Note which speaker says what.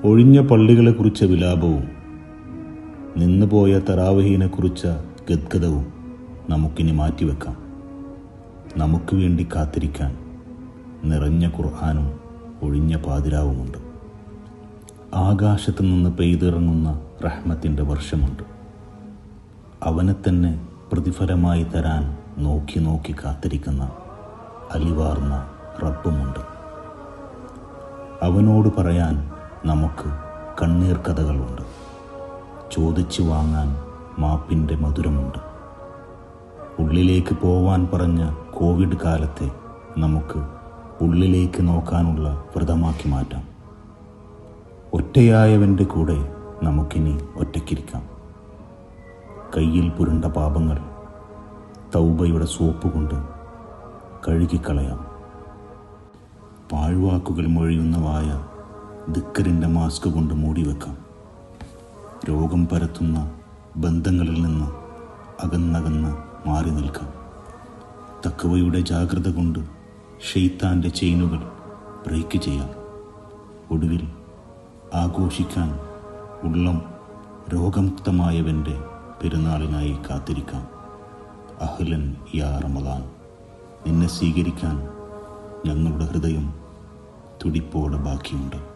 Speaker 1: ഒഴിഞ്ഞ പള്ളികളെക്കുറിച്ച വിലാപവും നിന്നുപോയ തറാവഹീനെക്കുറിച്ച ഗദ്ഗതവും നമുക്കിനി മാറ്റിവെക്കാം നമുക്ക് വേണ്ടി കാത്തിരിക്കാൻ നിറഞ്ഞ ഖുർആാനും ഒഴിഞ്ഞ പാതിരാവുമുണ്ട് ആകാശത്തു നിന്ന് പെയ്തിറങ്ങുന്ന റഹ്മത്തിൻ്റെ വർഷമുണ്ട് അവനെ തന്നെ പ്രതിഫലമായി തരാൻ നോക്കി നോക്കി കാത്തിരിക്കുന്ന അലിവാർന്ന റബ്ബുമുണ്ട് അവനോട് പറയാൻ നമുക്ക് കണ്ണീർ കഥകളുണ്ട് ചോദിച്ചു വാങ്ങാൻ മാപ്പിൻ്റെ മധുരമുണ്ട് ഉള്ളിലേക്ക് പോവാൻ പറഞ്ഞ കോവിഡ് കാലത്തെ നമുക്ക് ഉള്ളിലേക്ക് നോക്കാനുള്ള വ്രതമാക്കി മാറ്റാം ഒറ്റയായവൻ്റെ കൂടെ നമുക്കിനി ഒറ്റയ്ക്കിരിക്കാം കയ്യിൽ പുരുണ്ട പാപങ്ങൾ തൗബയുടെ സോപ്പ് കൊണ്ട് കഴുകിക്കളയാം പാഴ്വാക്കുകൾ മൊഴിയുന്ന വായ ദിക്കറിൻ്റെ മാസ്ക് കൊണ്ട് മൂടിവെക്കാം രോഗം പരത്തുന്ന ബന്ധങ്ങളിൽ നിന്ന് അകന്നകന്ന് മാറി നിൽക്കാം തക്കവയുടെ ജാഗ്രത കൊണ്ട് ഷെയ്ത്താൻ്റെ ചെയിനുകൾ ബ്രേക്ക് ചെയ്യാം ഒടുവിൽ ആഘോഷിക്കാൻ ഉള്ളം രോഗമുക്തമായവൻ്റെ പെരുന്നാളിനായി കാത്തിരിക്കാം അഹ്ലൻ യാ റമദാൻ നിന്നെ സ്വീകരിക്കാൻ ഞങ്ങളുടെ ഹൃദയം തുടിപ്പോടെ ബാക്കിയുണ്ട്